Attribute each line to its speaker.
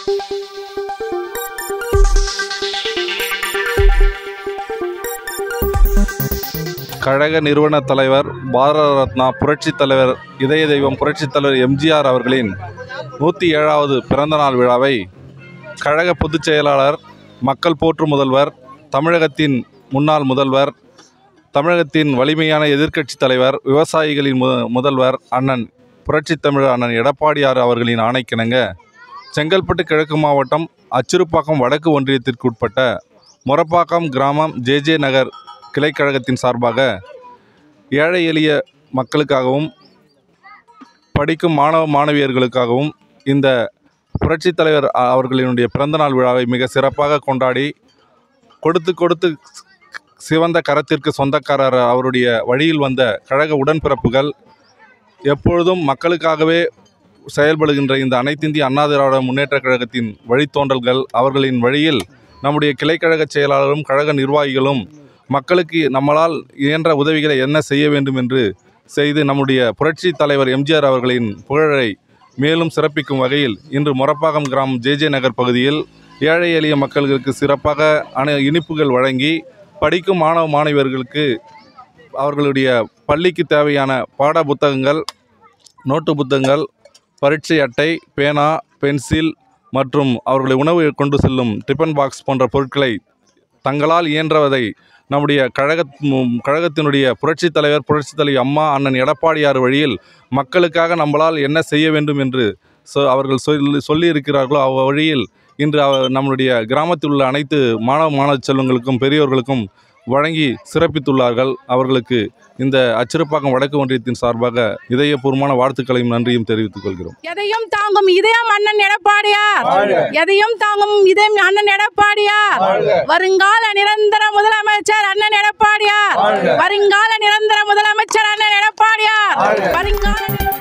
Speaker 1: கழக நிறுவன தலைவர் பாரத ரத்னா புரட்சித் தலைவர் இதய தெய்வம் புரட்சித் தலைவர் எம்ஜிஆர் அவர்களின் நூற்றி ஏழாவது பிறந்தநாள் விழாவை கழக பொதுச் செயலாளர் மக்கள் போற்றும் முதல்வர் தமிழகத்தின் முன்னாள் முதல்வர் தமிழகத்தின் வலிமையான எதிர்க்கட்சித் தலைவர் விவசாயிகளின் மு முதல்வர் அண்ணன் புரட்சித் தமிழர் அண்ணன் எடப்பாடியார் அவர்களின் ஆணைக்கிணங்க செங்கல்பட்டு கிழக்கு மாவட்டம் அச்சிறுப்பாக்கம் வடக்கு ஒன்றியத்திற்கு உட்பட்ட மொரப்பாக்கம் கிராமம் ஜே ஜே நகர் கிளைக்கழகத்தின் சார்பாக ஏழை எளிய மக்களுக்காகவும் படிக்கும் மாணவ மாணவியர்களுக்காகவும் இந்த புரட்சித் தலைவர் அ- அவர்களினுடைய பிறந்தநாள் விழாவை மிக சிறப்பாக கொண்டாடி கொடுத்து கொடுத்து சிவந்த கரத்திற்கு சொந்தக்காரர் அவருடைய வழியில் வந்த கழக உடன்பிறப்புகள் எப்பொழுதும் மக்களுக்காகவே செயல்படுகின்ற இந்த அனைத்திந்திய அண்ணா திராவிட முன்னேற்றக் கழகத்தின் வழித்தோன்றல்கள் அவர்களின் வழியில் நம்முடைய கிளைக்கழக செயலாளரும் கழக நிர்வாகிகளும் மக்களுக்கு நம்மளால் இயன்ற உதவிகளை என்ன செய்ய வேண்டும் என்று செய்து நம்முடைய புரட்சி தலைவர் எம்ஜிஆர் அவர்களின் புகழை மேலும் சிறப்பிக்கும் வகையில் இன்று மொரப்பாக்கம் கிராமம் ஜே ஜே நகர் பகுதியில் ஏழை எளிய மக்களுக்கு சிறப்பாக அனை இனிப்புகள் வழங்கி படிக்கும் மாணவ மாணவியர்களுக்கு அவர்களுடைய பள்ளிக்கு தேவையான பாட புத்தகங்கள் நோட்டு புத்தகங்கள் பரீட்சை அட்டை பேனா பென்சில் மற்றும் அவர்களை உணவு கொண்டு செல்லும் டிஃபன் பாக்ஸ் போன்ற பொருட்களை தங்களால் இயன்றவதை நம்முடைய கழக ம், கழகத்தினுடைய புரட்சித் தலைவர் புரட்சித் தலைவி அம்மா அண்ணன் எடப்பாடியார் வழியில் மக்களுக்காக நம்மளால் என்ன செய்ய வேண்டும் என்று சொ அவர்கள் சொல்லி சொல்லி இருக்கிறார்களோ அவ் வழியில் இன்று அவ நம்முடைய கிராமத்தில் உள்ள அனைத்து மாணவ மாணவ செல்வங்களுக்கும் பெரியோர்களுக்கும் வழங்கி சிறப்பித்துள்ளார்கள் அவர்களுக்கு இந்த அச்சிறுப்பாக்கம் வடக்கு ஒன்றியத்தின் சார்பாக இதயபூர்வமான வாழ்த்துக்களையும் நன்றியும் தெரிவித்துக் கொள்கிறோம்
Speaker 2: எதையும் தாங்கும் இதயம் அண்ணன் எடப்பாடியார் எதையும் தாங்கும் இதயம் அண்ணன் எடப்பாடியார் வருங்கால நிரந்தர முதலமைச்சர் அண்ணன் எடப்பாடியார் வருங்கால நிரந்தர முதலமைச்சர் அண்ணன் எடப்பாடியார் வருங்கால நிரந்தர